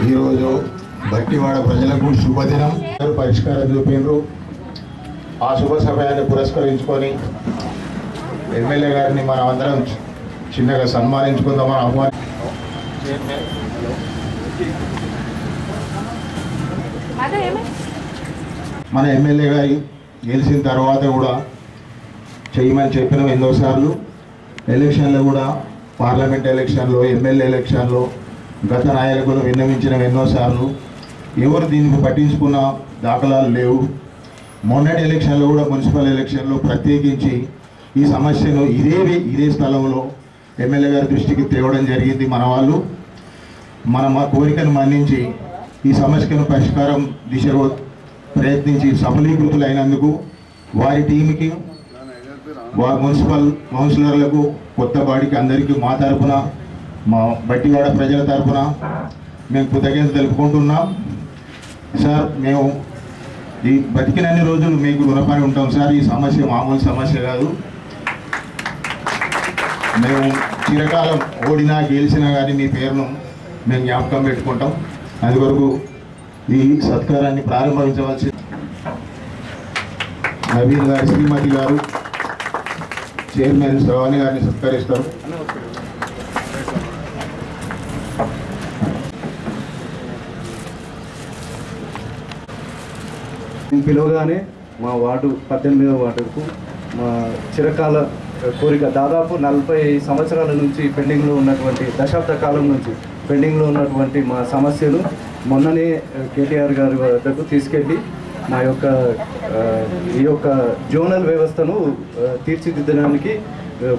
ఈరోజు బట్టివాడ ప్రజలకు శుభదినం పరిష్కారం చూపిండ్రు ఆ శుభ సమయాన్ని పురస్కరించుకొని ఎమ్మెల్యే గారిని మనం అందరం చి- చిన్నగా సన్మానించుకుందామని ఆహ్వాని మన ఎమ్మెల్యే గారి గెలిచిన తర్వాత కూడా చేయమని చెప్పినాం ఎన్నోసార్లు ఎలక్షన్లో కూడా పార్లమెంట్ ఎలక్షన్లో ఎమ్మెల్యే ఎలక్షన్లో గత నాయకులు విన్నవించిన ఎన్నోసార్లు ఎవరు దీనికి పట్టించుకున్న దాఖలాలు లేవు మొన్నటి ఎలక్షన్లో కూడా మున్సిపల్ ఎలక్షన్లో ప్రత్యేకించి ఈ సమస్యను ఇదే ఇదే స్థలంలో ఎమ్మెల్యే గారి దృష్టికి తేవడం జరిగింది మన వాళ్ళు మన మా కోరికను మన్నించి ఈ సమస్యను పరిష్కారం దిశలో ప్రయత్నించి సఫలీకృతులైనందుకు వారి టీంకి వారి మున్సిపల్ కౌన్సిలర్లకు కొత్త బాడీకి అందరికీ మా తరపున మా బట్టివాడ ప్రజల తరపున మేము కృతజ్ఞత తెలుపుకుంటున్నాం సార్ మేము ఈ బతికినన్ని రోజులు మీకు రుణపడి ఉంటాం సార్ ఈ సమస్య మామూలు సమస్య కాదు మేము చిరకాలం ఓడినా గెలిచినా కానీ మీ పేరును మేము జ్ఞాపకం పెట్టుకుంటాం అందువరకు ఈ సత్కారాన్ని ప్రారంభించవలసి నవీన్ గారి శ్రీమతి గారు చైర్మన్ శ్రవాణి గారిని సత్కరిస్తారు పిలవగానే మా వార్డు పద్దెనిమిదవ వార్డుకు మా చిరకాల కోరిక దాదాపు నలభై సంవత్సరాల నుంచి పెండింగ్లో ఉన్నటువంటి దశాబ్ద కాలం నుంచి పెండింగ్లో ఉన్నటువంటి మా సమస్యలు మొన్ననే కేటీఆర్ గారి వద్దకు తీసుకెళ్ళి మా యొక్క ఆ, ఈ యొక్క జోనల్ వ్యవస్థను ఆ, తీర్చిదిద్దడానికి ఆ,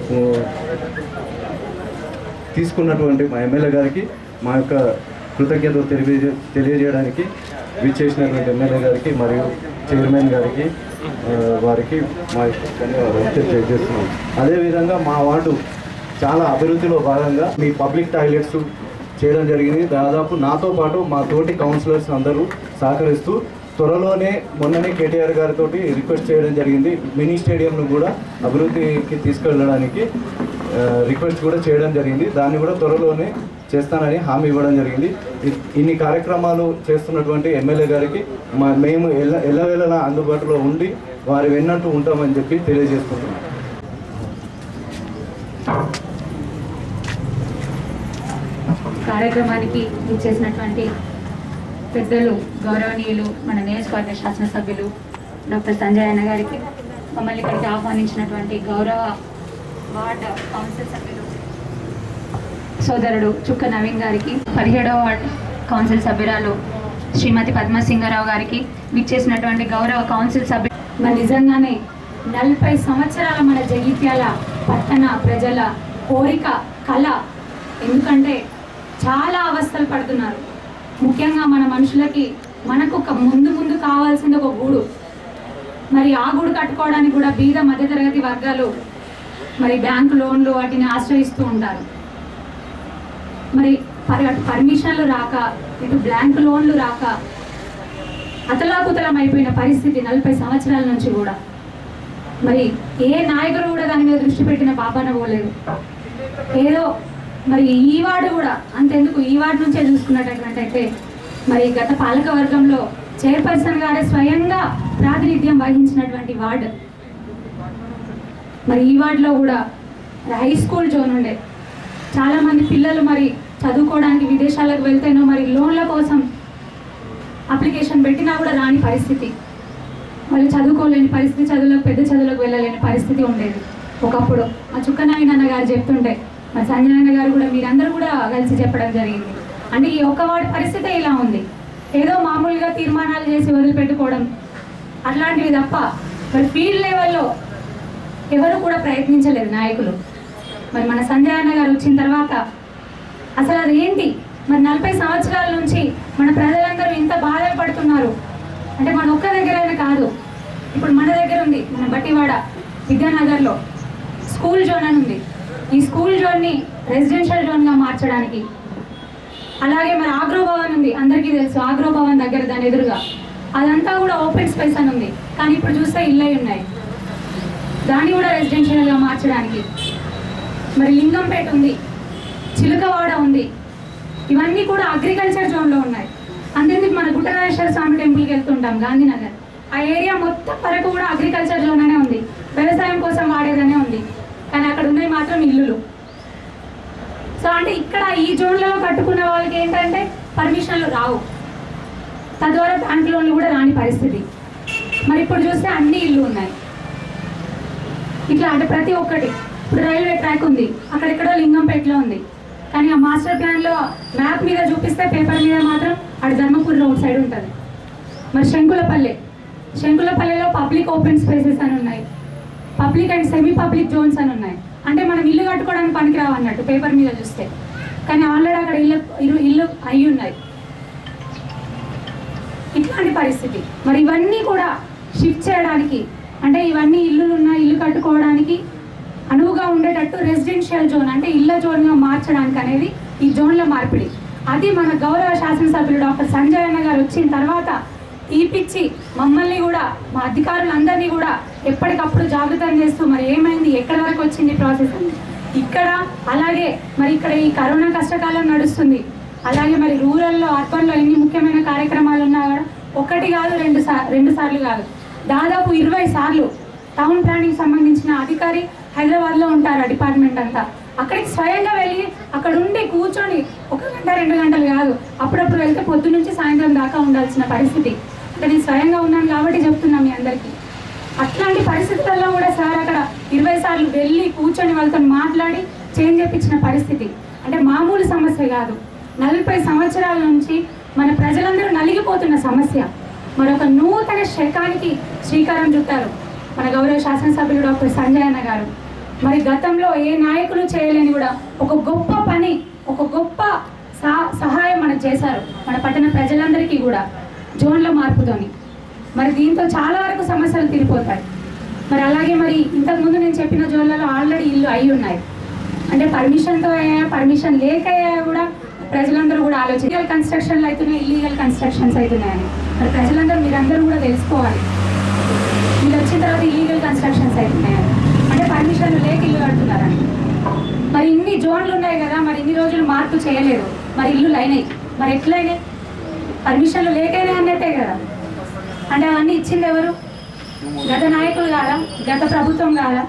తీసుకున్నటువంటి మా ఎమ్మెల్యే గారికి మా యొక్క కృతజ్ఞతలు తెలియజే తెలియజేయడానికి విచ్చేసినటువంటి ఎమ్మెల్యే గారికి మరియు చైర్మన్ గారికి ఆ, వారికి మా యొక్క ధన్యవాదాలు తెలియజేస్తున్నాం అదేవిధంగా మా వార్డు చాలా అభివృద్ధిలో భాగంగా మీ పబ్లిక్ టాయిలెట్స్ చేయడం జరిగింది దాదాపు నాతో పాటు మా తోటి కౌన్సిలర్స్ అందరూ సహకరిస్తూ త్వరలోనే మొన్ననే కేటీఆర్ గారితో రిక్వెస్ట్ చేయడం జరిగింది మినీ స్టేడియంను కూడా అభివృద్ధికి తీసుకెళ్ళడానికి ఆ, రిక్వెస్ట్ కూడా చేయడం జరిగింది దాన్ని కూడా త్వరలోనే చేస్తానని హామీ ఇవ్వడం జరిగింది ఇ- ఇన్ని కార్యక్రమాలు చేస్తున్నటువంటి ఎమ్మెల్యే గారికి మా మేము ఎల్ల ఎల్లవేళలా అందుబాటులో ఉండి వారి వెన్నట్టు ఉంటామని చెప్పి తెలియజేసుకుంటున్నాం కార్యక్రమానికి ఇచ్చేసినటువంటి పెద్దలు గౌరవనీయులు మన నియోజకవర్గ శాసనసభ్యులు డాక్టర్ సంజయ్ అన్న గారికి మమ్మల్ని ఇక్కడికి ఆహ్వానించినటువంటి గౌరవ వార్డ్ కౌన్సిల్ సభ్యులు సోదరుడు చుక్క నవీన్ గారికి పదిహేడవ వార్డ్ కౌన్సిల్ సభ్యురాలు శ్రీమతి పద్మసింగరావు గారికి విచ్చేసినటువంటి గౌరవ కౌన్సిల్ సభ్యులు మరి నిజంగానే నలభై సంవత్సరాల మన జగిత్యాల పట్టణ ప్రజల కోరిక కళ ఎందుకంటే చాలా అవస్థలు పడుతున్నారు ముఖ్యంగా మన మనుషులకి మనకు ఒక ముందు ముందు కావాల్సింది ఒక గూడు మరి ఆ గూడు కట్టుకోవడానికి కూడా బీద మధ్యతరగతి వర్గాలు మరి బ్యాంకు లోన్లు వాటిని ఆశ్రయిస్తూ ఉంటారు మరి పర్ పర్మిషన్లు రాక ఇటు బ్యాంకు లోన్లు రాక అతలాకుతలం అయిపోయిన పరిస్థితి నలభై సంవత్సరాల నుంచి కూడా మరి ఏ నాయకుడు కూడా దాని మీద దృష్టి పెట్టిన పాపాన పోలేదు ఏదో మరి ఈ వార్డు కూడా అంతెందుకు ఈ వార్డు నుంచే చూసుకున్నటువంటి అయితే మరి గత పాలక వర్గంలో చైర్పర్సన్ గారే స్వయంగా ప్రాతినిధ్యం వహించినటువంటి వార్డు మరి ఈ వార్డులో కూడా మరి హై స్కూల్ జోన్ ఉండే చాలా మంది పిల్లలు మరి చదువుకోవడానికి విదేశాలకు వెళ్తేనో మరి లోన్ల కోసం అప్లికేషన్ పెట్టినా కూడా రాని పరిస్థితి వాళ్ళు చదువుకోలేని పరిస్థితి చదువులకు పెద్ద చదువులకు వెళ్ళలేని పరిస్థితి ఉండేది ఒకప్పుడు మా చుక్కనాయన అన్న గారు చెప్తుంటే మా సంజయ్ గారు కూడా మీరందరూ కూడా కలిసి చెప్పడం జరిగింది అంటే ఈ ఒక్క వాడి పరిస్థితి ఇలా ఉంది ఏదో మామూలుగా తీర్మానాలు చేసి వదిలిపెట్టుకోవడం అట్లాంటివి తప్ప మరి ఫీల్డ్ లెవెల్లో ఎవరు కూడా ప్రయత్నించలేదు నాయకులు మరి మన సంజయ్ అన్న గారు వచ్చిన తర్వాత అసలు అది ఏంటి మరి నలభై సంవత్సరాల నుంచి మన ప్రజలందరూ ఇంత బాధలు పడుతున్నారు అంటే మన ఒక్క దగ్గరైనా కాదు ఇప్పుడు మన దగ్గర ఉంది మన బట్టివాడ విద్యానగర్లో స్కూల్ జోన్ అని ఉంది ఈ స్కూల్ జోన్ని రెసిడెన్షియల్ జోన్గా మార్చడానికి అలాగే మన ఆగ్రో భవన్ ఉంది అందరికీ తెలుసు ఆగ్రో భవన్ దగ్గర దాని ఎదురుగా అదంతా కూడా ఓపెన్ స్పేస్ అని ఉంది కానీ ఇప్పుడు చూస్తే ఇళ్ళై ఉన్నాయి దాన్ని కూడా రెసిడెన్షియల్గా మార్చడానికి మరి లింగంపేట ఉంది చిలుకవాడ ఉంది ఇవన్నీ కూడా అగ్రికల్చర్ జోన్లో ఉన్నాయి శంకరేశ్వర స్వామి టెంపుల్కి వెళ్తుంటాం గాంధీనగర్ ఆ ఏరియా మొత్తం వరకు కూడా అగ్రికల్చర్ జోన్ అనే ఉంది వ్యవసాయం కోసం వాడేదనే ఉంది కానీ అక్కడ ఉన్నాయి మాత్రం ఇల్లులు సో అంటే ఇక్కడ ఈ జోన్లలో కట్టుకున్న వాళ్ళకి ఏంటంటే పర్మిషన్లు రావు తద్వారా బ్యాంక్ లోన్లు కూడా రాని పరిస్థితి మరి ఇప్పుడు చూస్తే అన్ని ఇల్లు ఉన్నాయి ఇట్లా అంటే ప్రతి ఒక్కటి ఇప్పుడు రైల్వే ట్రాక్ ఉంది అక్కడెక్కడో లింగంపేటలో ఉంది కానీ ఆ మాస్టర్ ప్లాన్లో మ్యాప్ మీద చూపిస్తే పేపర్ మీద మాత్రం అటు ధర్మపూర్ రోడ్ సైడ్ ఉంటుంది మరి శంకులపల్లె శంకులపల్లెలో పబ్లిక్ ఓపెన్ స్పేసెస్ అని ఉన్నాయి public and semi public zones అని ఉన్నాయి అంటే మనం ఇల్లు కట్టుకోవడానికి పనికిరావు అన్నట్టు పేపర్ మీద చూస్తే కానీ ఆల్రెడీ అక్కడ ఇల్లు ఇల్లు ఇల్లు అయి ఉన్నాయి ఇట్లాంటి పరిస్థితి మరి ఇవన్నీ కూడా షిఫ్ట్ చేయడానికి అంటే ఇవన్నీ ఇల్లులు ఉన్న ఇల్లు కట్టుకోవడానికి అనువుగా ఉండేటట్టు రెసిడెన్షియల్ జోన్ అంటే ఇళ్ళ జోన్గా మార్చడానికి అనేది ఈ జోన్ల మార్పిడి అది మన గౌరవ శాసనసభ్యులు డాక్టర్ సంజయ్ అన్న గారు వచ్చిన తర్వాత తీపిచ్చి మమ్మల్ని కూడా మా అధికారులందరినీ కూడా ఎప్పటికప్పుడు జాగృతం చేస్తూ మరి ఏమైంది ఎక్కడి వరకు వచ్చింది ప్రాసెస్ అని ఇక్కడ అలాగే మరి ఇక్కడ ఈ కరోనా కష్టకాలం నడుస్తుంది అలాగే మరి రూరల్లో అర్బన్లో ఎన్ని ముఖ్యమైన కార్యక్రమాలు ఉన్నా కూడా ఒకటి కాదు రెండు సార్ రెండు సార్లు కాదు దాదాపు ఇరవై సార్లు టౌన్ ప్లానింగ్ సంబంధించిన అధికారి హైదరాబాద్లో ఉంటారు ఆ డిపార్ట్మెంట్ అంతా అక్కడికి స్వయంగా వెళ్ళి అక్కడ ఉండి కూర్చొని ఒక గంట రెండు గంటలు కాదు అప్పుడప్పుడు వెళ్తే పొద్దు నుంచి సాయంత్రం దాకా ఉండాల్సిన పరిస్థితి అంటే నేను స్వయంగా ఉన్నాను కాబట్టి చెప్తున్నా మీ అందరికీ అట్లాంటి పరిస్థితులలో కూడా సార్ అక్కడ ఇరవై సార్లు వెళ్ళి కూర్చొని వాళ్ళతో మాట్లాడి చేంజ్ చెప్పించిన పరిస్థితి అంటే మామూలు సమస్య కాదు నలభై సంవత్సరాల నుంచి మన ప్రజలందరూ నలిగిపోతున్న సమస్య మరొక నూతన శకానికి శ్రీకారం చుట్టారు మన గౌరవ శాసనసభ్యులు డాక్టర్ సంజయ్ అన్న గారు మరి గతంలో ఏ నాయకులు చేయలేని కూడా ఒక గొప్ప పని ఒక గొప్ప సహా- సహాయం మనకు చేశారు మన పట్టణ ప్రజలందరికీ కూడా జోన్ల మార్పుతోని మరి దీంతో చాలా వరకు సమస్యలు తీరిపోతాయి మరి అలాగే మరి ఇంతకుముందు నేను చెప్పిన జోన్లలో ఆల్రెడీ ఇల్లు అయి ఉన్నాయి అంటే పర్మిషన్తో అయ్యా పర్మిషన్ లేక అయ్యా కూడా ప్రజలందరూ కూడా ఆలోచించాలి లీగల్ కన్స్ట్రక్షన్లు అవుతున్నాయి ఇల్లీగల్ కన్స్ట్రక్షన్స్ అవుతున్నాయని మరి ప్రజలందరూ మీరందరూ కూడా తెలుసుకోవాలి మీరు వచ్చిన తర్వాత ఇల్లీగల్ కన్స్ట్రక్షన్స్ అవుతున్నాయని అంటే పర్మిషన్లు లేక ఇల్లు కడుతున్నారని మరి ఇన్ని జోన్లు ఉన్నాయి కదా మరి ఇన్ని రోజులు మార్పు చేయలేదు మరి ఇల్లులు అయినాయి మరి ఎట్లయినాయి పర్మిషన్లు లేకైనా అన్నట్టే కదా అంటే అవన్నీ ఇచ్చింది ఎవరు గత నాయకులు కాదా గత ప్రభుత్వం కాదా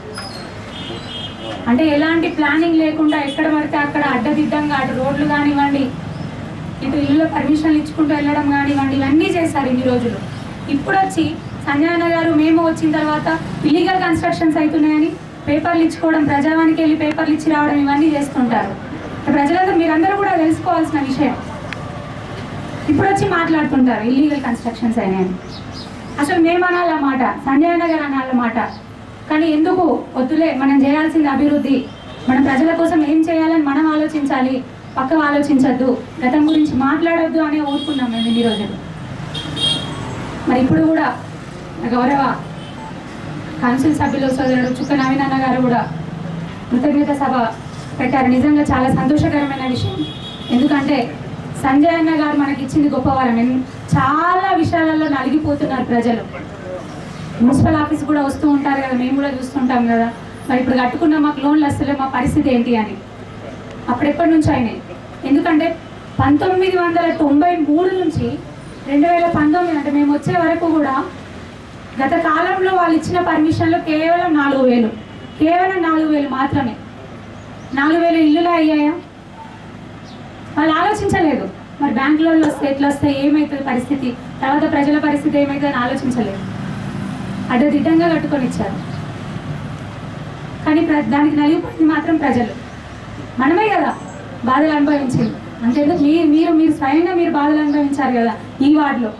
అంటే ఎలాంటి ప్లానింగ్ లేకుండా ఎక్కడ పడితే అక్కడ అడ్డదిడ్డంగా అటు రోడ్లు కానివ్వండి ఇటు ఇల్లు పర్మిషన్లు ఇచ్చుకుంటూ వెళ్ళడం కానివ్వండి ఇవన్నీ చేశారు ఇన్ని రోజులు ఇప్పుడు వచ్చి సంజయ్ అన్న గారు మేము వచ్చిన తర్వాత ఇల్లీగల్ కన్స్ట్రక్షన్స్ అవుతున్నాయని పేపర్లు ఇచ్చుకోవడం ప్రజావానికి వెళ్ళి పేపర్లు ఇచ్చి రావడం ఇవన్నీ చేస్తుంటారు ప్రజలందరూ మీరందరూ కూడా తెలుసుకోవాల్సిన విషయం ఇప్పుడు వచ్చి మాట్లాడుతుంటారు ఇల్లీగల్ కన్స్ట్రక్షన్స్ అయినాయని అసలు మేము అనాలి ఆ మాట సంజయ్ అన్న గారు అనాలి ఆ మాట కానీ ఎందుకు వద్దులే మనం చేయాల్సింది అభివృద్ధి మనం ప్రజల కోసం ఏం చేయాలని మనం ఆలోచించాలి పక్క ఆలోచించద్దు గతం గురించి మాట్లాడొద్దు అనే ఊరుకున్నాం మేము ఇన్ని రోజులు మరి ఇప్పుడు కూడా గౌరవ కౌన్సిల్ సభ్యులు సోదరుడు చుక్క నవీన్ అన్న గారు కూడా కృతజ్ఞత సభ పెట్టారు నిజంగా చాలా సంతోషకరమైన విషయం ఎందుకంటే సంజయ్ అన్న గారు మనకి ఇచ్చింది గొప్ప వరం ఎన్- చాలా విషయాలలో నలిగిపోతున్నారు ప్రజలు మున్సిపల్ ఆఫీస్ కూడా వస్తూ ఉంటారు కదా మేము కూడా చూస్తుంటాం కదా మరి ఇప్పుడు కట్టుకున్న మాకు లోన్లు వస్తలే మా పరిస్థితి ఏంటి అని అప్పుడు ఎప్పటి నుంచి అయినాయి ఎందుకంటే పంతొమ్మిది వందల తొంభై మూడు నుంచి రెండు వేల పంతొమ్మిది అంటే మేము వచ్చే వరకు కూడా గత కాలంలో వాళ్ళు ఇచ్చిన పర్మిషన్లు కేవలం నాలుగు వేలు కేవలం నాలుగు వేలు మాత్రమే నాలుగు వేలు ఇల్లులు అయ్యాయా వాళ్ళు ఆలోచించలేదు మరి బ్యాంక్ లోన్లు వస్తే ఎట్లా వస్తాయి ఏమవుతుంది పరిస్థితి తర్వాత ప్రజల పరిస్థితి ఏమవుతుంది అని ఆలోచించలేదు అడ్డదిడ్డంగా కట్టుకొని ఇచ్చారు కానీ ప్ర దానికి నలిగిపోయింది మాత్రం ప్రజలు మనమే కదా బాధలు అనుభవించింది అంతేందుకు మీరు మీరు మీరు స్వయంగా మీరు బాధలు అనుభవించారు కదా ఈ వార్డులో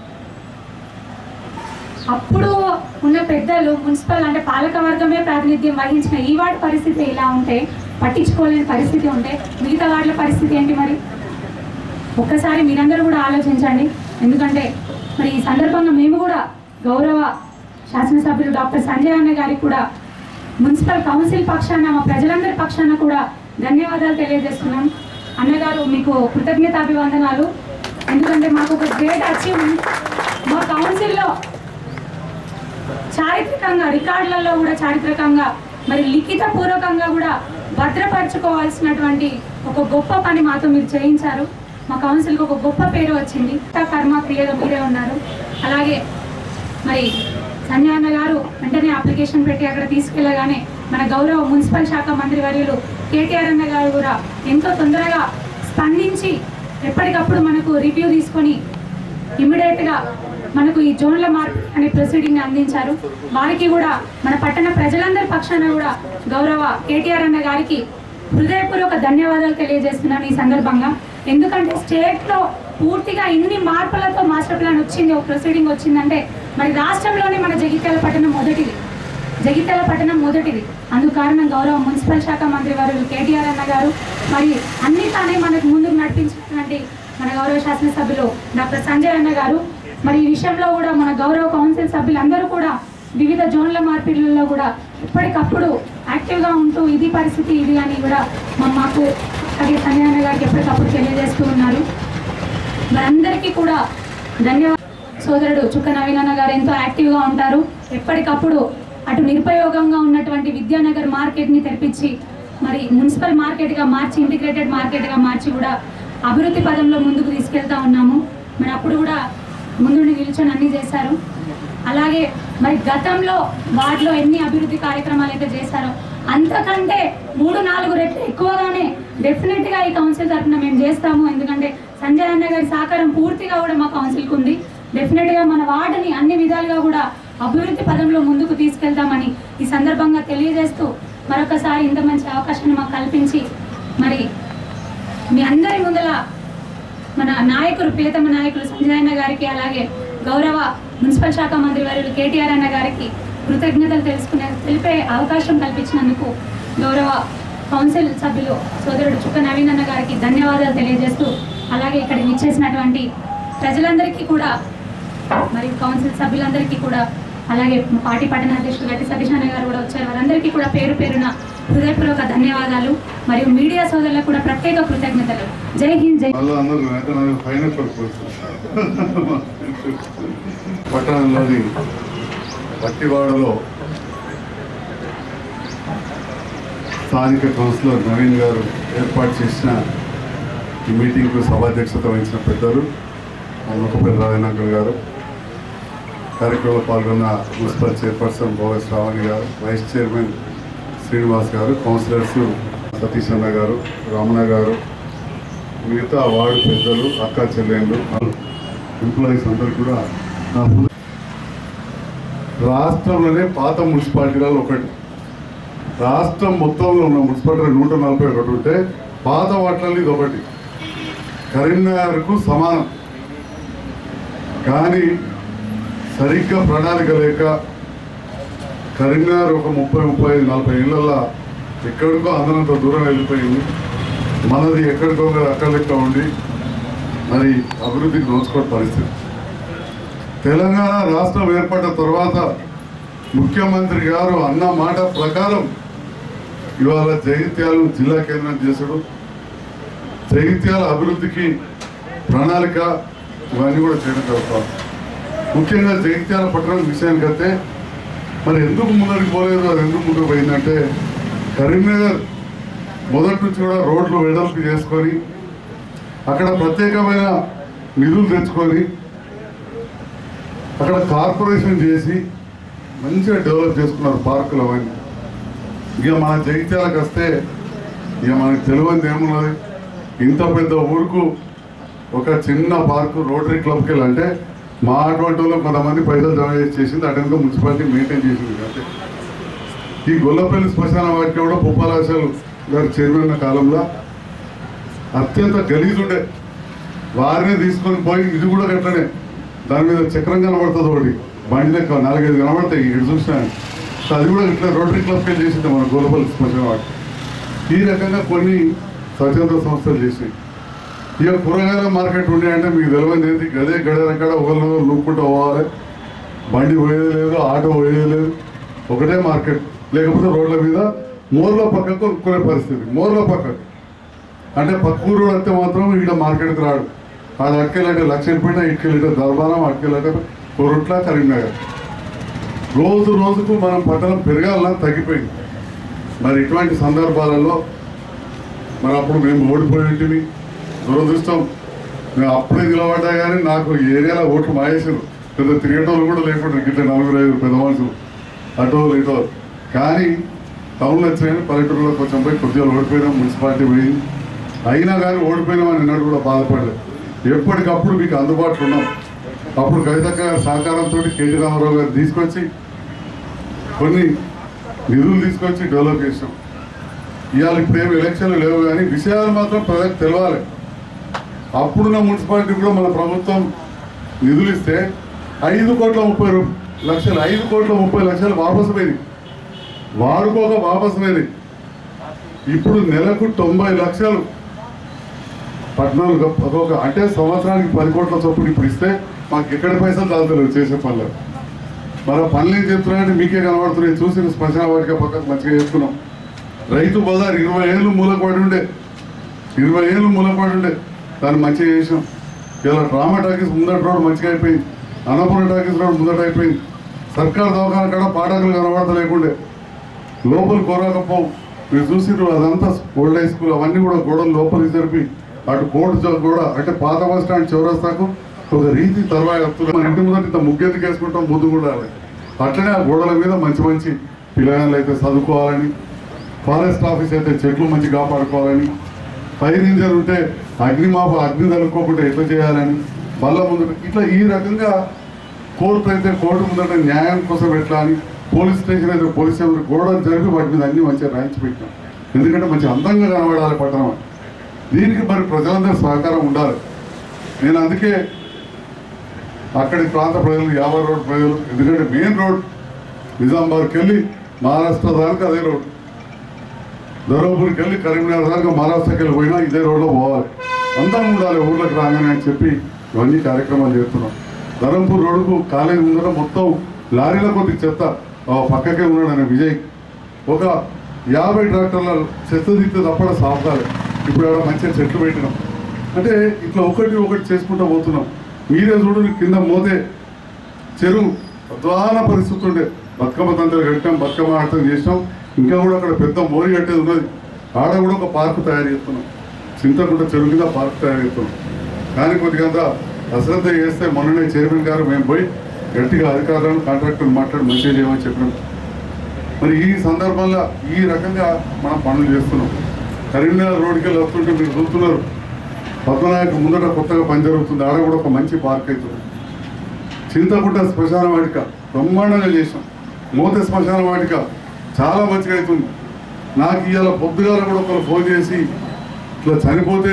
అప్పుడు ఉన్న పెద్దలు మున్సిపల్ అంటే పాలక వర్గమే ప్రాతినిధ్యం వహించిన ఈ వార్డు పరిస్థితి ఇలా ఉంటే పట్టించుకోలేని పరిస్థితి ఉంటే మిగతా వార్డుల పరిస్థితి ఏంటి మరి ఒక్కసారి మీరందరూ కూడా ఆలోచించండి ఎందుకంటే మరి ఈ సందర్భంగా మేము కూడా గౌరవ శాసనసభ్యులు డాక్టర్ సంజయ్ అన్న గారికి కూడా మున్సిపల్ కౌన్సిల్ పక్షాన మా ప్రజలందరి పక్షాన కూడా ధన్యవాదాలు తెలియజేస్తున్నాం అన్నగారు మీకు కృతజ్ఞతాభివందనాలు ఎందుకంటే మాకు ఒక గ్రేట్ అచీవ్మెంట్ మా కౌన్సిల్లో చారిత్రకంగా రికార్డులలో కూడా చారిత్రకంగా మరి లిఖిత పూర్వకంగా కూడా భద్రపరచుకోవాల్సినటువంటి ఒక గొప్ప పని మాతో మీరు చేయించారు మా కౌన్సిల్కి ఒక గొప్ప పేరు వచ్చింది కర్మ క్రియగా మీరే ఉన్నారు అలాగే మరి సంజయ్ అన్న గారు వెంటనే అప్లికేషన్ పెట్టి అక్కడ తీసుకెళ్ళగానే మన గౌరవ మున్సిపల్ శాఖ మంత్రి వర్యులు కేటీఆర్ అన్న గారు కూడా ఎంతో తొందరగా స్పందించి ఎప్పటికప్పుడు మనకు రివ్యూ తీసుకొని ఇమ్మీడియట్గా మనకు ఈ జోన్ల మార్పు అనే ప్రొసీడింగ్ అందించారు వారికి కూడా మన పట్టణ ప్రజలందరి పక్షాన కూడా గౌరవ కేటీఆర్ అన్న గారికి హృదయపూర్వక ధన్యవాదాలు తెలియజేస్తున్నాను ఈ సందర్భంగా ఎందుకంటే స్టేట్లో పూర్తిగా ఇన్ని మార్పులతో మాస్టర్ ప్లాన్ వచ్చింది ఒక ప్రొసీడింగ్ వచ్చిందంటే మరి రాష్ట్రంలోనే మన జగిత్యాల పట్టణం మొదటిది జగిత్యాల పట్టణం మొదటిది అందుకు కారణం గౌరవ మున్సిపల్ శాఖ మంత్రి వారు కేటీఆర్ అన్న గారు మరి అన్ని తానే మనకు ముందుకు నడిపించినటువంటి మన గౌరవ శాసనసభ్యులు డాక్టర్ సంజయ్ అన్న గారు మరి ఈ విషయంలో కూడా మన గౌరవ కౌన్సిల్ సభ్యులందరూ కూడా వివిధ జోన్ల మార్పిడిలలో కూడా ఎప్పటికప్పుడు యాక్టివ్గా ఉంటూ ఇది పరిస్థితి ఇది అని కూడా మా మాకు అలాగే సంజయ్ అన్న గారికి ఎప్పటికప్పుడు తెలియజేస్తూ ఉన్నారు మనందరికీ కూడా ధన్యవాదాలు సోదరుడు చుక్క నవీనన్న గారు ఎంతో యాక్టివ్గా ఉంటారు ఎప్పటికప్పుడు అటు నిరుపయోగంగా ఉన్నటువంటి విద్యానగర్ మార్కెట్ని తెరిపించి మరి మున్సిపల్ మార్కెట్గా మార్చి ఇంటిగ్రేటెడ్ మార్కెట్గా మార్చి కూడా అభివృద్ధి పదంలో ముందుకు తీసుకెళ్తా ఉన్నాము మరి అప్పుడు కూడా ముందుండి నిల్చొని అన్నీ చేశారు అలాగే మరి గతంలో వాటిలో ఎన్ని అభివృద్ధి కార్యక్రమాలు అయితే చేశారో అంతకంటే మూడు నాలుగు రెట్లు ఎక్కువగానే డెఫినెట్గా ఈ కౌన్సిల్ తరఫున మేము చేస్తాము ఎందుకంటే సంజయ్ అన్న గారి సహకారం పూర్తిగా కూడా మా కౌన్సిల్కి ఉంది డెఫినెట్గా మన వార్డుని అన్ని విధాలుగా కూడా అభివృద్ధి పదంలో ముందుకు తీసుకెళ్తామని ఈ సందర్భంగా తెలియజేస్తూ మరొకసారి ఇంత మంచి అవకాశాన్ని మాకు కల్పించి మరి మీ అందరి ముందల మన నాయకులు ప్రియతమ నాయకులు సంజయ్ అన్న గారికి అలాగే గౌరవ మున్సిపల్ శాఖ మంత్రి వర్యులు కేటీఆర్ అన్న గారికి కృతజ్ఞతలు తెలుసుకునే తెలిపే అవకాశం కల్పించినందుకు గౌరవ కౌన్సిల్ సభ్యులు సోదరుడు చుక్క నవీన్ అన్న గారికి ధన్యవాదాలు తెలియజేస్తూ అలాగే ఇక్కడికి ఇచ్చేసినటువంటి ప్రజలందరికీ కూడా మరియు కౌన్సిల్ సభ్యులందరికీ కూడా అలాగే మా పార్టీ పట్టణ అధ్యక్షుడు గట్టి సతీష్ అన్న గారు కూడా వచ్చారు వారందరికీ కూడా పేరు పేరున హృదయపూర్వక ధన్యవాదాలు మరియు మీడియా సోదరులకు కూడా ప్రత్యేక కృతజ్ఞతలు జై హింద్ జై మళ్ళీ అందరూ వెంట నాకు పైన పడిపోతుంది పట్టణంలోని పట్టివాడలో స్థానిక కౌన్సిలర్ నవీన్ గారు ఏర్పాటు చేసిన ఈ మీటింగ్కు సభాధ్యక్షత వహించిన పెద్దలు ముఖపల్లి రాజనాథన్ గారు కార్యక్రమంలో పాల్గొన్న మున్సిపల్ చైర్పర్సన్ భోగ శ్రావణి గారు వైస్ చైర్మన్ శ్రీనివాస్ గారు కౌన్సిలర్స్ సతీష్ అన్న గారు రమణ గారు మిగతా వార్డు పెద్దలు అక్క చెల్లెళ్ళు ఎంప్లాయీస్ అందరు కూడా నా హృదయ- రాష్ట్రంలోనే పాత మున్సిపాలిటీలలో ఒకటి రాష్ట్రం మొత్తంలో ఉన్న మున్సిపాలిటీ నూట నలభై ఒకటి ఉంటే పాత వాటిలో ఇది ఒకటి కరీంనగర్కు సమానం కానీ సరిగ్గా ప్రణాళిక లేక కరీంనగర్ ఒక ముప్పై ముప్పై ఐదు నలభై ఏళ్ళల్లో ఎక్కడికో అందరంత దూరం వెళ్ళిపోయింది మనది ఎక్కడికో అక్కడ లెక్క ఉండి మరి అభివృద్ధికి నోచుకోని పరిస్థితి తెలంగాణ రాష్ట్రం ఏర్పడ్డ తర్వాత ముఖ్యమంత్రి గారు అన్న మాట ప్రకారం ఇవాళ జగిత్యాలను జిల్లా కేంద్రం చేసుడు జగిత్యాల అభివృద్ధికి ప్రణాళిక ఇవన్నీ కూడా చేయడం జరుగుతాం ముఖ్యంగా జగిత్యాల పట్టణం విషయానికి వస్తే మరి ఎందుకు ముందరికి పోలేదు అది ఎందుకు ముందుకు పోయిందంటే కరీంనగర్ మొదటి నుంచి కూడా రోడ్లు వెడల్పు చేసుకొని అక్కడ ప్రత్యేకమైన నిధులు తెచ్చుకొని అక్కడ కార్పొరేషన్ చేసి మంచిగా డెవలప్ చేసుకున్నారు పార్కులు అవన్నీ ఇక మన జగిత్యాలకు వస్తే ఇక మనకు తెలియదు ఏమున్నది ఇంత పెద్ద ఊరుకు ఒక చిన్న పార్కు రోటరీ క్లబ్కి వెళ్ళి అంటే మా అటువంటి వాళ్ళు కొంతమంది పైసలు జమ చేసి చేసింది అటెండ్గా మున్సిపాలిటీ మెయింటైన్ చేసింది అంటే ఈ గొల్లపల్లి శ్మశాన వాటికి కూడా పుప్పాలాశాలు గారు చైర్మన్ ఉన్న కాలంలో అత్యంత గలీజు ఉండే వారిని తీసుకొని పోయి ఇది కూడా గట్లనే దాని మీద చక్రం కనబడుతుంది ఒకటి బండి లెక్క నాలుగైదు కనబడతాయి ఇక్కడ చూసిన సో అది కూడా ఇట్లా రోటరీ క్లబ్కి వెళ్ళి చేసింది మన గోలపల్లి శ్మశాన వాటి ఈ రకంగా కొన్ని స్వచ్ఛంద సంస్థలు చేసినాయి ఇక కూరగాయల మార్కెట్ ఉండే అంటే మీకు తెలియదు ఏంటి గదే గడరక్కడ ఒకరిని నూక్కుంటూ పోవాలి బండి పోయేది లేదు ఆటో పోయేది లేదు ఒకటే మార్కెట్ లేకపోతే రోడ్ల మీద మోర్ల పక్కకు కొనుక్కునే పరిస్థితి మోర్ల పక్కకు అంటే పక్క ఊరు వస్తే మాత్రం ఇక్కడ మార్కెట్కి రాడు అది అటుకెళ్ళంటే లక్ష్మీపేట ఇటుకెళ్ళంటే దర్బారం అటుకెళ్ళంటే కొరుట్ల కరీంనగర్ రోజు రోజుకు మనం పట్టణం పెరగాలని తగ్గిపోయింది మరి ఇటువంటి సందర్భాలలో మరి అప్పుడు మేము ఓడిపోయింటివి దురదృష్టం నేను అప్పుడే నిలబడ్డా కానీ నాకు ఈ ఏరియాలో ఓట్లు మాయేసారు పెద్ద తిరిగేటోళ్ళు కూడా లేకుండా ఇట్లా నలుగురు ఐదు పెద్ద మనుషులు అటో ఇటో కానీ టౌన్లో వచ్చినాయని పల్లెటూరులో కొంచెం పోయి కొద్దిగా ఓడిపోయినాం మున్సిపాలిటీ పోయింది అయినా కానీ ఓడిపోయినామని అన్నాడు కూడా బాధపడలేదు ఎప్పటికప్పుడు మీకు అందుబాటులో ఉన్నాం అప్పుడు కవితక్క గారి సహకారంతో కేటీ రామారావు గారు తీసుకొచ్చి కొన్ని నిధులు తీసుకొచ్చి డెవలప్ చేసాం ఇవాళ ఇప్పుడు ఏమి ఎలక్షన్లు లేవు కానీ విషయాలు మాత్రం ప్రజలకు తెలవాలి అప్పుడున్న మున్సిపాలిటీ కూడా మన ప్రభుత్వం నిధులు ఇస్తే ఐదు కోట్ల ముప్పై రూ- లక్షలు ఐదు కోట్ల ముప్పై లక్షలు వాపసు పోయింది వాడుకోక వాపసు పోయింది ఇప్పుడు నెలకు తొంభై లక్షలు పద్నాలుగు ఒక్కొక్క అంటే సంవత్సరానికి పది కోట్ల చొప్పున ఇప్పుడు ఇస్తే మాకు ఎక్కడ పైసలు తాగుతలేవు చేసే పనులు మన పనులు ఏం చెప్తున్నారంటే మీకే కనబడుతున్నాయి చూసి శ్మశాన వాటిక పక్కన మంచిగా చేసుకున్నాం రైతు బజార్ ఇరవై ఏళ్ళు మూలపడి ఉండే ఇరవై ఏళ్ళు మూలపడి ఉండే దాన్ని మంచిగా చేసాం ఇలా డ్రామా టాకీస్ ముందట రోడ్ మంచిగా అయిపోయింది అన్నపూర్ణ టాకీస్ రోడ్ ముందట అయిపోయింది సర్కార్ దవాఖాన కాడ పాఠకులు కనబడతలేకుండే లోపల కోరకపోవు మీరు చూసిర్రు అదంతా ఓల్డ్ హై స్కూల్ అవన్నీ కూడా గోడలు లోపలికి జరిపి అటు కోర్టు కూడా అంటే పాత బస్ స్టాండ్ చౌరస్తాకు ఒక రీతి తర్వాత వస్తుంది. మన ఇంటి ముందర ఇంత ముగ్గెత్తుకు వేసుకుంటాం ముందు కూడా రాలేదు. అట్లనే ఆ గోడల మీద మంచి మంచి పిల్లగాళ్ళు అయితే చదువుకోవాలని ఫారెస్ట్ ఆఫీస్ అయితే చెట్లు మంచి కాపాడుకోవాలని ఫైర్ ఇంజన్ ఉంటే అగ్నిమాప అగ్ని తలుపుకోకుండా ఎట్లా చేయాలని బల్ల ముందు ఇట్లా ఈ రకంగా కోర్టు అయితే కోర్టు ముందట న్యాయం కోసం ఎట్లా అని పోలీస్ స్టేషన్ అయితే పోలీస్ స్టేషన్ గోడలు జరిపి వాటి మీద అన్ని మంచిగా రాయించి పెట్టినాం ఎందుకంటే మంచి అందంగా కనబడాలి పట్టణం అని. దీనికి మరి ప్రజలందరూ సహకారం ఉండాలి నేను అందుకే అక్కడి ప్రాంత ప్రజలు యాభై రోడ్ ప్రజలు ఎందుకంటే మెయిన్ రోడ్ నిజామాబాద్కి వెళ్ళి మహారాష్ట్ర దానికి అదే రోడ్ ధర్మపురికి వెళ్ళి కరీంనగర్ దాకా మహారాష్ట్రకి వెళ్ళి పోయినా ఇదే రోడ్లో పోవాలి అంతా ఉండాలి ఊర్లకు రాగానే అని చెప్పి ఇవన్నీ కార్యక్రమాలు చేస్తున్నాం ధర్మపూర్ రోడ్డుకు కాలేజీ ముందర మొత్తం లారీల కొద్ది చెత్త ఆ పక్కకే ఉన్నాడు ఆయన విజయ్ ఒక యాభై ట్రాక్టర్ల చెత్త దిక్కు తప్పడ సాఫ్ కాలేదు ఇప్పుడు ఆడ మంచిగా చెట్లు పెట్టినాం అంటే ఇట్లా ఒకటి ఒకటి చేసుకుంటూ పోతున్నాం మీరే చూడు కింద మోతే చెరువు అధ్వాన పరిస్థితి ఉండే బతుకమ్మ తంత్రి కట్టాం బతుకమ్మ ఆడటం చేసినాం ఇంకా కూడా అక్కడ పెద్ద మోరి కట్టేది ఉన్నది ఆడ కూడా ఒక పార్క్ తయారు చేస్తున్నాం చింతకుంట చెరువు కింద పార్క్ తయారు చేస్తున్నాం కానీ కొద్దిగా అశ్రద్ధ చేస్తే మొన్ననే చైర్మన్ గారు మేము పోయి గట్టిగా అధికారులను కాంట్రాక్టర్లు మాట్లాడి మంచిగా చేయమని చెప్పినాం మరి ఈ సందర్భంలో ఈ రకంగా మనం పనులు చేస్తున్నాం కరీంనగర్ రోడ్డుకి వెళ్ళి వస్తుంటే మీరు చూస్తున్నారు పద్మనాయక ముందట కొత్తగా పని జరుగుతుంది ఆడ కూడా ఒక మంచి పార్క్ అవుతుంది చింతకుంట శ్మశాన వాటిక బ్రహ్మాండంగా చేసాం మూత శ్మశాన వాటిక చాలా మంచిగా అవుతుంది నాకు ఇవాళ పొద్దుగాల కూడా ఒకరు ఫోన్ చేసి ఇట్లా చనిపోతే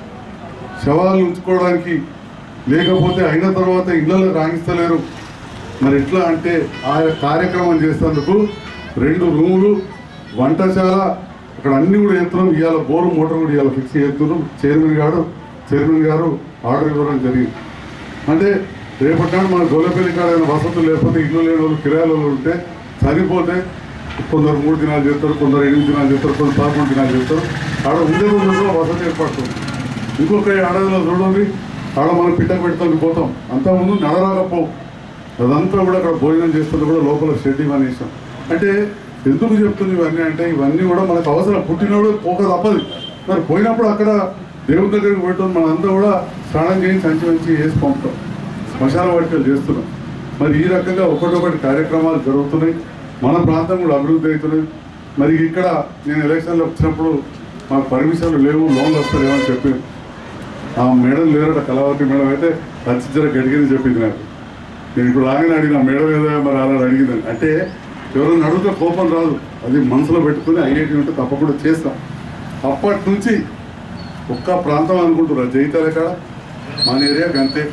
శవాలు ఉంచుకోవడానికి లేకపోతే అయిన తర్వాత ఇళ్ళలో రాణిస్తలేరు మరి ఎట్లా అంటే ఆ కార్యక్రమం చేసేందుకు రెండు రూములు వంటశాల అక్కడ అన్ని కూడా ఎత్తున్నాం ఇవాళ బోరు మోటార్ కూడా ఇవాళ ఫిక్స్ చేస్తున్నాం చైర్మన్ గారు చైర్మన్ గారు ఆర్డర్ ఇవ్వడం జరిగింది అంటే రేపటి నాడు మన గొల్లపల్లి కాడ ఏమైనా వసతులు లేకపోతే ఇల్లు లేని వాళ్ళు కిరాయిలు ఉంటే చనిపోతే కొందరు మూడు దినాలు చేస్తారు కొందరు ఎనిమిది దినాలు చేస్తారు కొందరు పదకొండు దినాలు చేస్తారు ఆడ ఉండే రోజుల్లో వసతి ఏర్పడుతుంది ఇంకొక ఏడాదిలో చూడండి ఆడ మనం పిట్టకు పెడతాం పోతాం అంతా ముందు నడరాకపోవు అదంతా కూడా అక్కడ భోజనం చేస్తుంది కూడా లోపల షెడ్ ఇవన్నీ ఇస్తాం అంటే ఎందుకు చెప్తుంది ఇవన్నీ అంటే ఇవన్నీ కూడా మనకు అవసరం పుట్టినోడు పోక తప్పదు మరి పోయినప్పుడు అక్కడ దేవుని దగ్గరికి పెట్టడం మనంతా కూడా స్నానం చేసి సంచి మంచి వేసి పంపుతాం శ్మశాన వాటికలు చేస్తున్నాం మరి ఈ రకంగా ఒకటొకటి కార్యక్రమాలు జరుగుతున్నాయి మన ప్రాంతం కూడా అభివృద్ధి అవుతున్నాయి మరి ఇక్కడ నేను ఎలక్షన్లో వచ్చినప్పుడు మాకు పర్మిషన్లు లేవు లోన్లు వస్తలేవు అని చెప్పి ఆ మేడం లేరట కళావతి మేడం అయితే వచ్చి జర గడిగింది చెప్పింది నాకు నేను ఇప్పుడు రాగానే అడిగిన మేడం ఏదో మరి అలా అడిగిందని అంటే ఎవరైనా అడిగితే కోపం రాదు అది మనసులో పెట్టుకుని ఐఐటి ఉంటే తప్పకుండా చేస్తాం అప్పటి నుంచి ఒక్క ప్రాంతం అనుకుంటున్నారు జైతాల కాడ మన ఏరియా గంతే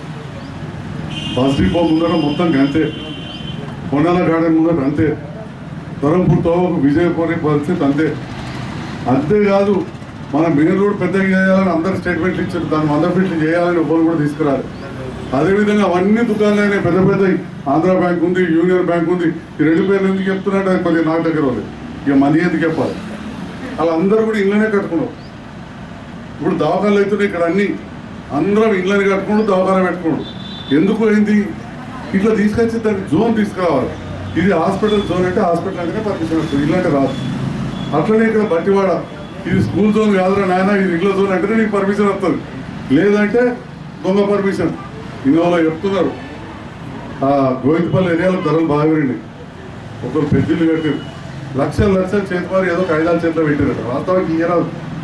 బస్ డిపో ముందర మొత్తం గంతే కొండల గార్డెన్ ముందర అంతే ధరంపూర్తో విజయపురి పరిస్థితి అంతే అంతేకాదు మన మెయిన్ రోడ్ పెద్దగా చేయాలని అందరు స్టేట్మెంట్లు ఇచ్చారు దాన్ని వంద ఫీట్లు చేయాలని ఒకరు కూడా తీసుకురాలి అదేవిధంగా అవన్నీ దుకాణాలు అయినాయి పెద్ద పెద్ద ఆంధ్ర బ్యాంక్ ఉంది యూనియన్ బ్యాంక్ ఉంది ఈ రెండు పేర్లు ఎందుకు చెప్తున్నట్టు అది కొద్దిగా నాకు దగ్గర ఉంది ఇక మనీ ఎందుకు చెప్పాలి అలా అందరూ కూడా ఇళ్ళనే కట్టుకున్నారు ఇప్పుడు దవాఖాలు అవుతున్నాయి ఇక్కడ అన్ని అందరం ఇళ్ళని కట్టుకుంటూ దవాఖాన పెట్టుకోండు ఎందుకు అయింది ఇట్లా తీసుకొచ్చి దానికి జోన్ తీసుకురావాలి ఇది హాస్పిటల్ జోన్ అంటే హాస్పిటల్ అంటేనే పర్మిషన్ వస్తుంది ఇల్లు అంటే రాదు అట్లనే ఇక్కడ బట్టివాడ ఇది స్కూల్ జోన్ కాదురా నాయన ఇది ఇళ్ళ జోన్ అంటేనే నీకు పర్మిషన్ వస్తుంది లేదంటే దొంగ పర్మిషన్ ఇన్నోలో చెప్తున్నారు ఆ గోవిందపల్లి ఏరియాలో ధరలు బాగా పెరిగినాయి ఒకరు పెద్దలు కట్టారు లక్షలు లక్షలు చేతివారు ఏదో ఒక ఐదారు చేతిలో పెట్టారట వాస్తవానికి ఇయ్యరాదు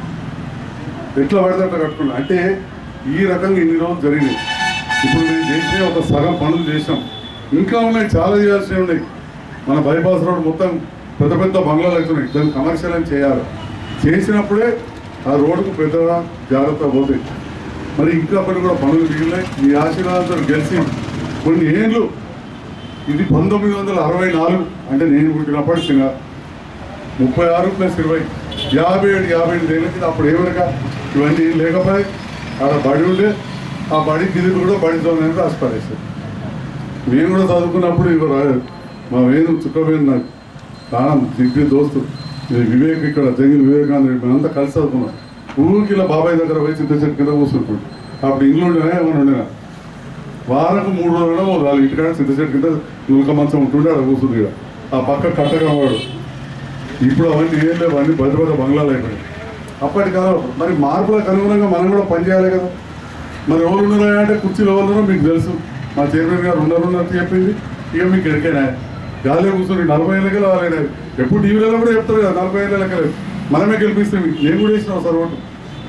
ఎట్లా పడితే అట్లా కట్టుకున్నా అంటే ఈ రకంగా ఇన్ని రోజులు జరిగినాయి ఇప్పుడు మేము చేసే ఒక సగం పనులు చేసాం ఇంకా ఉన్నాయి చాలా చేయాల్సినవి ఉన్నాయి మన బైపాస్ రోడ్ మొత్తం పెద్ద పెద్ద బంగ్లాలు అవుతున్నాయి దాన్ని కమర్షియల్ అని చేయాలి చేసినప్పుడే ఆ రోడ్డుకు పెద్దగా జాగ్రత్త పోతాయి మరి ఇంకా కొన్ని కూడా పనులు మిగిలినాయి మీ ఆశీర్వాదంతో గెలిచి కొన్ని ఏళ్ళు ఇది పంతొమ్మిది వందల అరవై నాలుగు అంటే నేను పుట్టినప్పటి చిన్న ముప్పై ఆరు ప్లస్ ఇరవై యాభై ఏడు యాభై ఎనిమిది ఏళ్ళ కింద అప్పుడు ఏమనక ఇవన్నీ ఏం లేకపోయి ఆడ బడి ఉండే ఆ బడి గిదులు కూడా బడి జోన్ రాసి పడేసారు నేను కూడా చదువుకున్నప్పుడు ఇక రా- మా వేణు చుక్కవేణు నాకు ప్రాణం దిగ్గి దోస్తు ఇది వివేక్ ఇక్కడ జంగిల్ వివేకానంద రెడ్డి మేమంతా కలిసి చదువుకున్నాం ఊరికి ఇలా బాబాయ్ దగ్గర పోయి చింత చెట్టు కింద కూర్చుంటాడు అప్పుడు ఇల్లు ఉండేనా ఏమైనా ఉండేనా వారకు మూడు రోజులు వాళ్ళ ఇంటికాడ చింత చెట్టు కింద నులక మంచం ఉంటుండే అక్కడ కూర్చుంది ఇక. ఆ పక్క కట్టగా వాడు ఇప్పుడు అవన్నీ ఏం లేవు అన్ని పెద్ద పెద్ద బంగ్లాలు అయిపోయాయి అప్పటి కాలం మరి మార్పులకు అనుగుణంగా మనం కూడా పనిచేయాలి కదా మరి ఎవరు ఉన్నారా అంటే కుర్చీలు ఎవరు ఉన్నారో మీకు తెలుసు మా చైర్మన్ గారు ఉన్నారు ఉన్నారు చెప్పింది ఇక మీకు ఎడికైనా గాలి కూర్చొని నలభై ఏళ్ళకి వాళ్ళైనా ఎప్పుడు టీవీలలో కూడా చెప్తారు కదా నలభై ఏళ్ళ లెక్కలేదు మనమే గెలిపిస్తే మీకు నేను కూడా వేసిన సార్ ఓటు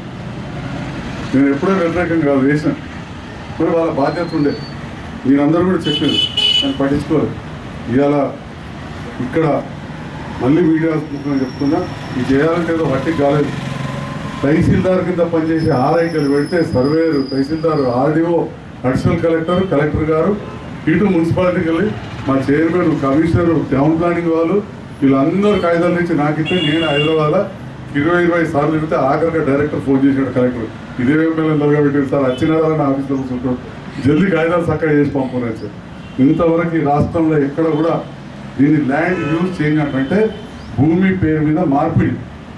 నేను ఎప్పుడూ వ్యతిరేకం కాదు వేసిన మరి వాళ్ళ బాధ్యత ఉండే మీరందరూ కూడా చెప్పారు నేను పట్టించుకోరు ఇవాళ ఇక్కడ మళ్ళీ మీడియా ముఖ్యంగా చెప్తున్నా ఇది చేయాలంటే ఏదో హట్టి కాలేదు తహసీల్దార్ కింద పనిచేసే ఆర్ఐకలు పెడితే surveyor tahsildar RDO additional collector collector గారు ఇటు మున్సిపాలిటీకి వెళ్ళి మా చైర్మన్ కమిషనర్ టౌన్ ప్లానింగ్ వాళ్ళు వీళ్ళందరూ కాగితాలు నుంచి నాకు ఇస్తే నేను హైదరాబాద్ ఇరవై ఇరవై సార్లు చెబితే ఆఖరిగా డైరెక్టర్ ఫోన్ చేశాడు కలెక్టర్ ఇదే ఎమ్మెల్యే నలుగా పెట్టాడు సార్ వచ్చినారా నా ఆఫీస్లో కూర్చుంటాడు జల్దీ కాగితాలు చక్కగా చేసి పంపున్నారు సార్ ఇంతవరకు ఈ రాష్ట్రంలో ఎక్కడ కూడా దీని ల్యాండ్ యూజ్ చేంజ్ అంటే భూమి పేరు మీద మార్పిడి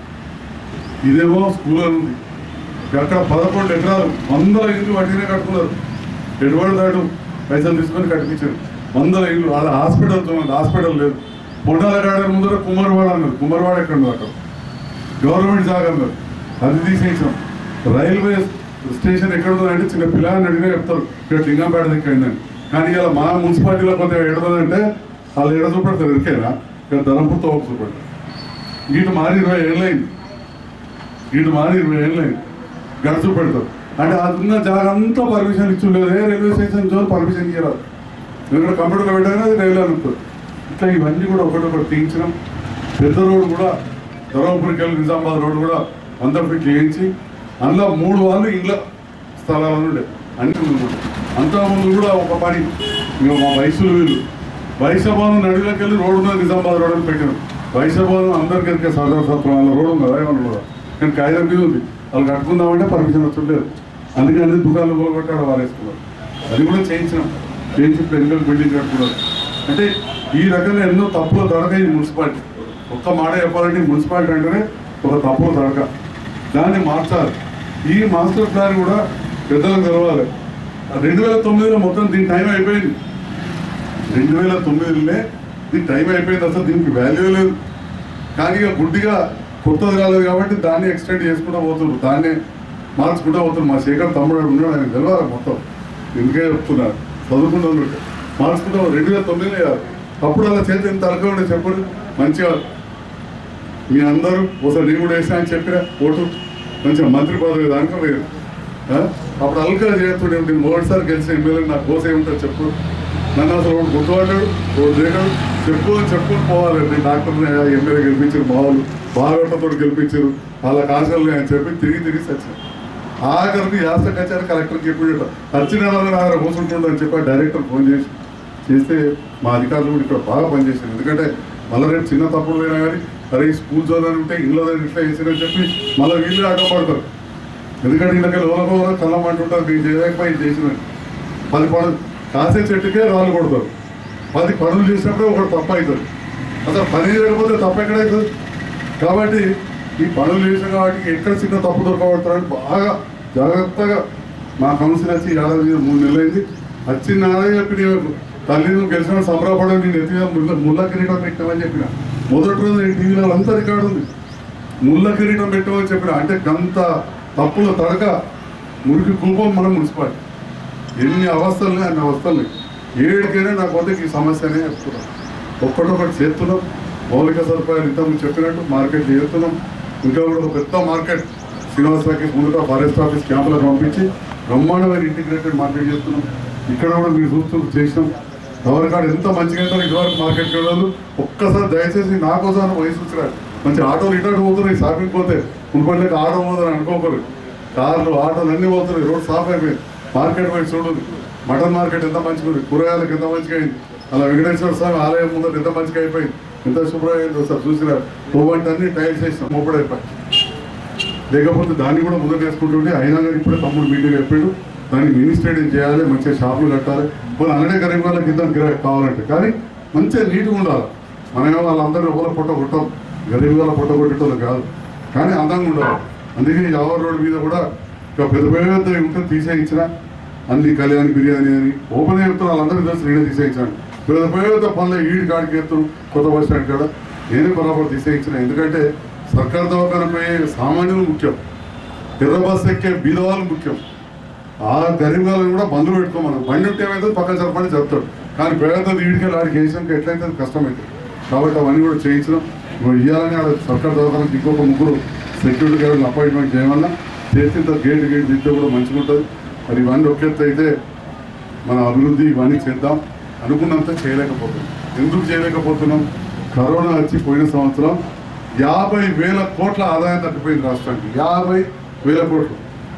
ఇదేమో స్కూల్ అని ఉంది అక్కడ పదకొండు ఎకరాలు వందల ఇల్లు వాటినే కట్టుకున్నారు ఎటువంటి దాటు పైసలు తీసుకొని కట్టించారు వందల ఇల్లు వాళ్ళ హాస్పిటల్ ఉంది హాస్పిటల్ లేదు పొండాల గార్డెన్ ముందర కుమ్మరివాడ అన్నారు కుమ్మరివాడ ఎక్కడ ఉంది అక్కడ గవర్నమెంట్ జాగా అన్నారు అది తీసేసాం రైల్వే స్టేషన్ ఎక్కడ ఉందంటే చిన్న పిల్లల్ని అడిగినా చెప్తారు ఇక్కడ లింగంపేట దిక్కైందని కానీ ఇలా మా మున్సిపాలిటీలో కొంత ఎడదంటే వాళ్ళు ఎడ చూపెడతారు ఎరికేనా ఇక్కడ ధనంపూర్తో ఒక చూపెడతారు వీటి మారి ఇరవై ఏళ్ళైంది వీటి మారి ఇరవై ఏళ్ళైంది గడుచు పెడతారు అంటే అది ఉన్న జాగా అంతా పర్మిషన్ ఇచ్చిండేది ఏ రైల్వే స్టేషన్ జోన్ పర్మిషన్ ఇయ్యరాదు ఇక్కడ కంప్యూటర్లో పెట్టగానే అది రైలు అనుకుంటారు ఇట్లా ఇవన్నీ కూడా ఒకటొకటి తీయించడం పెద్ద రోడ్డు కూడా ధర్మపురికి వెళ్ళి నిజామాబాద్ రోడ్డు కూడా వంద ఫీట్ చేయించి అందులో మూడు వాళ్ళు ఇండ్ల స్థలాలు ఉండే అన్ని ముందు అంతా ముందు కూడా ఒక పని మేము మా వయసులు వీళ్ళు వైశాభవనం నడిలోకి వెళ్ళి రోడ్డు మీద నిజామాబాద్ రోడ్ అని పెట్టారు వైశాభవనం అందరికి ఎరికే సర్దార్ సత్రం వాళ్ళ రోడ్డు ఉంది కదా ఏమన్నా కూడా కానీ కాగితం మీద ఉంది వాళ్ళు కట్టుకుందామంటే పర్మిషన్ వచ్చుండలేదు అందుకే అన్ని దుకాణాలు పోగొట్టి ఆడ వారేసుకున్నారు అది కూడా చేయించినాం చేయించి ఇప్పుడు ఎన్నికలు బిల్డింగ్ కట్టుకున్నారు అంటే ఈ రకంగా ఎన్నో తప్పులు దొరకాయి ఈ మున్సిపాలిటీ ఒక్క మాట చెప్పాలంటే ఈ మున్సిపాలిటీ అంటేనే ఒక తప్పులు దొరక దాన్ని మార్చాలి ఈ మాస్టర్ ప్లాన్ కూడా పెద్దలకు తెలవాలి రెండు వేల తొమ్మిదిలో మొత్తం దీని టైం అయిపోయింది రెండు వేల తొమ్మిదిలోనే దీని టైం అయిపోయింది అసలు దీనికి వాల్యూ లేదు కానీ ఇక గుడ్డిగా కొత్తది రాలేదు కాబట్టి దాన్ని ఎక్స్టెండ్ చేసుకుంటూ పోతున్నారు దాన్నే మార్చుకుంటూ పోతున్నారు మా శేఖర్ తమ్ముడు ఆడు ఉన్నాడు ఆయన తెలవాలి మొత్తం ఎందుకే చెప్తున్నారు చదువుకుంటూ ఉన్నాడు మార్చుకుంటూ రెండు వేల తొమ్మిదిలో అప్పుడు అలా చేతి ఎంత అరక ఉండే చెప్పండి మంచిగా మీ అందరూ ఒకసారి నేను కూడా వేసా అని చెప్పిన ఓటు మంచిగా మంత్రి పదవి దానికో లేదు ఆ? అప్పుడు అల్కా చేస్తుండే నేను మొదటిసారి గెలిచిన ఎమ్మెల్యే నాకు కోసే ఉంటుంది చెప్పు నన్ను అసలు ఒకటి గుర్తుపడ్డాడు ఒకటి దిగాడు చెప్పు అని చెప్పుకొని పోవాలి నేను డాక్టర్ ఎమ్మెల్యే గెలిపించారు మా వాళ్ళు బాగోటతో గెలిపించారు వాళ్ళ కాశాలు అని చెప్పి తిరిగి తిరిగి సచ్చాను ఆఖరికి యాస కచ్చారు కలెక్టర్ చెప్పి వచ్చిన వాళ్ళని ఆఖరి కూర్చుంటుండే అని చెప్పి ఆ డైరెక్టర్ ఫోన్ చేసి చేస్తే మా అధికారులు కూడా ఇక్కడ బాగా పనిచేశారు ఎందుకంటే మళ్ళీ రేపు చిన్న తప్పులు అయినా కానీ అరే ఈ స్కూల్ చదువు ఉంటే ఇంట్లో ఇట్లా వేసారని చెప్పి మళ్ళీ వీళ్ళు అడ్డపడతారు ఎందుకంటే ఇంతకీ లోన కళ్ళం అంటుంటారు నేను చేయలేకపోయి ఇది చేసిన పది పనులు కాసే చెట్టుకే రాళ్ళు కొడతారు పది పనులు చేసినప్పుడే ఒకటి తప్పు అవుతుంది అసలు పని చేయకపోతే తప్పు ఎక్కడవుతుంది కాబట్టి ఈ పనులు చేసిన వాటికి ఎక్కడ చిన్న తప్పు దొరకబడతారని బాగా జాగ్రత్తగా మా కౌన్సిల్ వచ్చి ఏడాది మీద మూడు నెలలు అయింది వచ్చి నాదే చెప్పి నేను తల్లి నువ్వు గెలిచిన సంబరపడని నేను ఎత్తిగా ముళ్ళ ముళ్ళ కిరీటం పెట్టామని చెప్పిన మొదటి రోజు నేను టీవీలో అంతా రికార్డు ఉంది ముళ్ళ కిరీటం పెట్టమని చెప్పిన అంటే గంత తప్పుల తడక మురికి కూపం మన మున్సిపాలిటీ ఎన్ని అవస్థలు అన్ని అవస్థలు ఏడికైనా నాకు వద్దకు ఈ సమస్యనే చెప్తున్నాం ఒక్కటొకటి చేస్తున్నాం మౌలిక సదుపాయాలు ఇంతకుముందు చెప్పినట్టు మార్కెట్ చేస్తున్నాం ఇంకా కూడా ఒక పెద్ద మార్కెట్ శ్రీనివాసరావుకి ముందుగా ఫారెస్ట్ ఆఫీస్ క్యాంపులకు పంపించి బ్రహ్మాండమైన ఇంటిగ్రేటెడ్ మార్కెట్ చేస్తున్నాం ఇక్కడ కూడా మీరు చూస్తూ చేసినాం ఎవరికాడ ఎంత మంచిగా ఉంటారో ఇదివరకు మార్కెట్కి వెళ్ళాలి ఒక్కసారి దయచేసి నా కోసం వయసు వచ్చినారు మంచి ఆటోలు ఇటు పోతున్నాయి షాపింగ్ పోతే మునుపట్లకి ఆటో పోదని అనుకోకరు కార్లు ఆటోలు అన్ని పోతున్నాయి రోడ్ సాఫ్ అయిపోయింది మార్కెట్ పోయి చూడు మటన్ మార్కెట్ ఎంత మంచిగా ఉంది కూరగాయలకు ఎంత మంచిగా అయింది అలా వెంకటేశ్వర స్వామి ఆలయం ముందర ఎంత మంచిగా అయిపోయింది ఎంత శుభ్రమైంది ఒకసారి చూసినా పువ్వంటే అన్ని టైల్స్ వేసినాం ముప్పడైపోయి లేకపోతే దాన్ని కూడా ముందర వేసుకుంటుంటే అయినా కానీ ఇప్పుడే తమ్ముడు మీటింగ్ చెప్పాడు దాన్ని మినీ స్టేడియం చేయాలి మంచిగా షాపులు కట్టాలి పోనీ అలానే గరీబ్ వాళ్ళకి ఇద్దాం గిరాకీ కావాలంటే కానీ మంచిగా నీట్గా ఉండాలి మనమే వాళ్ళందరూ ఎవరో పొట్ట కొట్టాం గరీబ్ వాళ్ళ పొట్ట కొట్టేటోళ్ళు కాదు కానీ అందంగా ఉండాలి అందుకే ఈ యావర్ రోడ్ మీద కూడా ఇక పెద్ద పెద్ద ఉంటే తీసేయించిన అన్ని కళ్యాణ్ బిర్యానీ అని ఓపెన్ చెప్తున్నారు వాళ్ళందరూ తెలుసు నేనే తీసేయించాను పెద్ద పెద్ద పనులు ఈడి కాడికి ఎత్తును కొత్త బస్ స్టాండ్ కాడ నేనే బరాబర్ తీసేయించిన ఎందుకంటే సర్కార్ దవాఖాన పోయే సామాన్యులు ముఖ్యం ఎర్ర బస్ ఎక్కే బీదవాళ్ళు ముఖ్యం ఆ గరీబ్ వాళ్ళని కూడా బంధువు పెట్టుకోమన్నాం బండి ఉంటే ఏమైతే పక్కన చెప్పండి చెప్తాడు కానీ పేదలు ఈడికి ఆడికి వేసాక ఎట్లయితే కష్టమైంది కాబట్టి అవన్నీ కూడా చేయించడం ఇప్పుడు ఇవ్వాలని ఆడ సర్కార్ దవాఖానకి ఇంకొక ముగ్గురు సెక్యూరిటీ గార్డులు అపాయింట్మెంట్ చేయమన్నా చేసిన గేట్ గేట్ దిద్దే కూడా మంచిగా ఉంటుంది మరి ఇవన్నీ ఒక ఎత్తు అయితే మన అభివృద్ధి ఇవన్నీ చేద్దాం అనుకున్నంత చేయలేకపోతున్నాం ఎందుకు చేయలేకపోతున్నాం కరోనా వచ్చి పోయిన సంవత్సరం యాభై వేల కోట్ల ఆదాయం తగ్గిపోయింది రాష్ట్రానికి యాభై వేల కోట్లు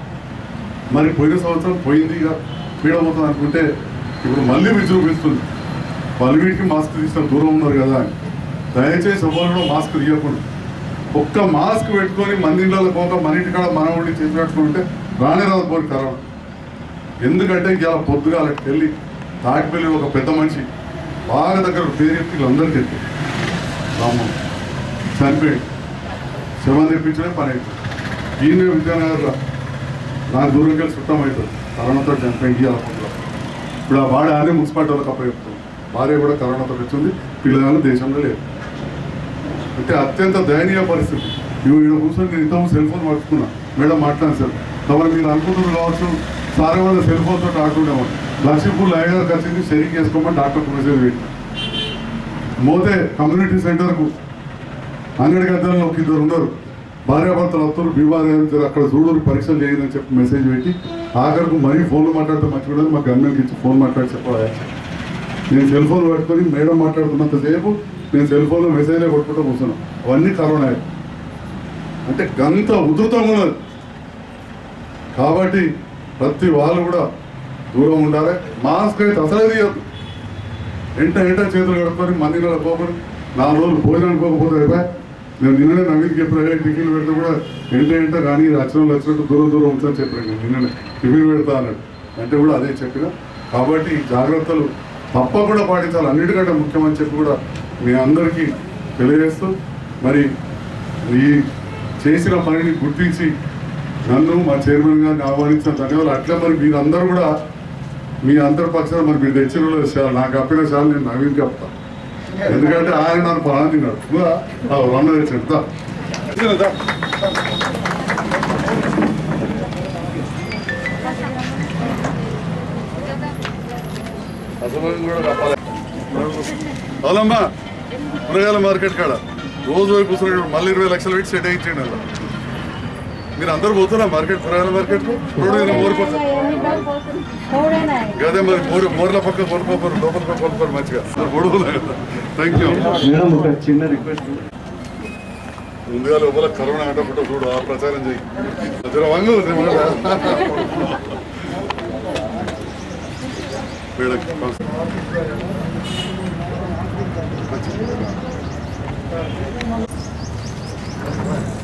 మరి పోయిన సంవత్సరం పోయింది ఇక పీడబోతుంది అనుకుంటే ఇప్పుడు మళ్ళీ విజృంభిస్తుంది పలువీటికి మాస్క్ తీసిన దూరం ఉన్నారు కదా అని దయచేసి ఎవరు కూడా మాస్క్ తీయకుండా ఒక్క మాస్క్ పెట్టుకొని మందిళ్ళలో పోక మన ఇంటికాడ మనం ఉండి చేసి పెట్టుకుంటే రానే రాదు పోయి కరోనా ఎందుకంటే ఇలా పొద్దుగాలకి వెళ్ళి తాటిపల్లి ఒక పెద్ద మనిషి బాగా దగ్గర పేరు చెప్పి వీళ్ళందరికీ చెప్పి రామ్మోహన్ చనిపోయాడు శవం తెప్పించడే పని అవుతుంది ఈయన విద్యానగర్లో నాకు దూరం కలిసి చుట్టం అవుతుంది కరోనాతో చనిపోయింది అలా పొద్దుగా ఇప్పుడు ఆ వాడు ఆనే మున్సిపాలిటీ వాళ్ళకి అప్ప చెప్తుంది భార్య కూడా కరోనాతో వచ్చింది పిల్లగాళ్ళు దేశంలో లేదు అంటే అత్యంత దయనీయ పరిస్థితి ఇవి ఇక్కడ కూర్చొని నేను ఇంతకు సెల్ ఫోన్ పట్టుకున్నా మేడం మాట్లాడాను సార్ కాబట్టి మీరు అనుకుంటున్నారు కావచ్చు సారే వాళ్ళ సెల్ ఫోన్ తోటి ఆడుతుండేవాడు లక్ష్మీపూర్ లయగారు కలిసింది షెరీకి చేసుకోమని డాక్టర్ మెసేజ్ పెట్టి మోతే కమ్యూనిటీ సెంటర్కు అంగడి గద్దల్లో ఒక ఇద్దరు ఉన్నారు భార్యాభర్తలు వస్తారు బీమారు అక్కడ చూడరు పరీక్షలు చేయదని చెప్పి మెసేజ్ పెట్టి ఆఖరికి మరీ ఫోన్లో మాట్లాడితే మంచిగా మా గవర్నమెంట్కి ఇచ్చి ఫోన్ మాట్లాడి చెప్పాలి నేను సెల్ ఫోన్ పట్టుకొని మేడం మాట్లాడుతున్నంతసేపు నేను సెల్ ఫోన్లో మెసేజ్లే కొట్టుకుంటూ కూర్చున్నాను అవన్నీ కరోనా అంటే గంత ఉధృతంగా ఉన్నది కాబట్టి ప్రతి వాళ్ళు కూడా దూరం ఉండాలి మాస్క్ అయితే అసలే తీయద్దు ఎంట ఎంట చేతులు కడుక్కొని మందిలో పోకొని నాలుగు రోజులు భోజనం పోకపోతే అయిపోయి నేను నిన్ననే నవీన్కి చెప్పిన టిఫిన్ పెడితే కూడా ఎంట ఎంట కానీ వచ్చిన వచ్చినట్టు దూరం దూరం ఉంచని చెప్పాను నేను నిన్ననే టిఫిన్ పెడతా అన్నాడు అంటే కూడా అదే చెప్పిన కాబట్టి ఈ జాగ్రత్తలు తప్పకుండా పాటించాలి అన్నిటికంటే ముఖ్యమని చెప్పి కూడా మీ అందరికీ తెలియజేస్తూ మరి ఈ చేసిన పనిని గుర్తించి నన్ను మా చైర్మన్ గారిని ఆహ్వానించిన ధన్యవాదాలు అట్లా మరి మీరందరూ కూడా మీ అందరి పక్షాన మరి మీరు తెచ్చిన వాళ్ళు చాలు నాకు అప్పిన చాలు నేను నవీన్ చెప్తా ఎందుకంటే ఆయన నన్ను పని తిన్నాడు రన్న తెచ్చాడు దా. తిను, దా. అసలు కూడా చెప్పాలి. అవునమ్మా కూరగాయల మార్కెట్ కాడ రోజు పోయి కూర్చున్నాడు మళ్ళీ ఇరవై లక్షలు పెట్టి సెట్ అయించండి అలా మీరు అందరు పోతున్నా మార్కెట్ కూరగాయల మార్కెట్ రోడ్డు మోరిపోతారు గదే మరి మోర్ మోర్ల పక్క కొనుక్కోరు లోపల పక్క కొనుక్కోరు మంచిగా గొడవలు థ్యాంక్ యూ మేడం ఒక చిన్న రిక్వెస్ట్ ముందుగా లోపల కరోనా ఆటపుట్ట చూడు ఆ ప్రచారం చేయి జర వంగు జర వంగు. వీళ్ళకి మంచిది.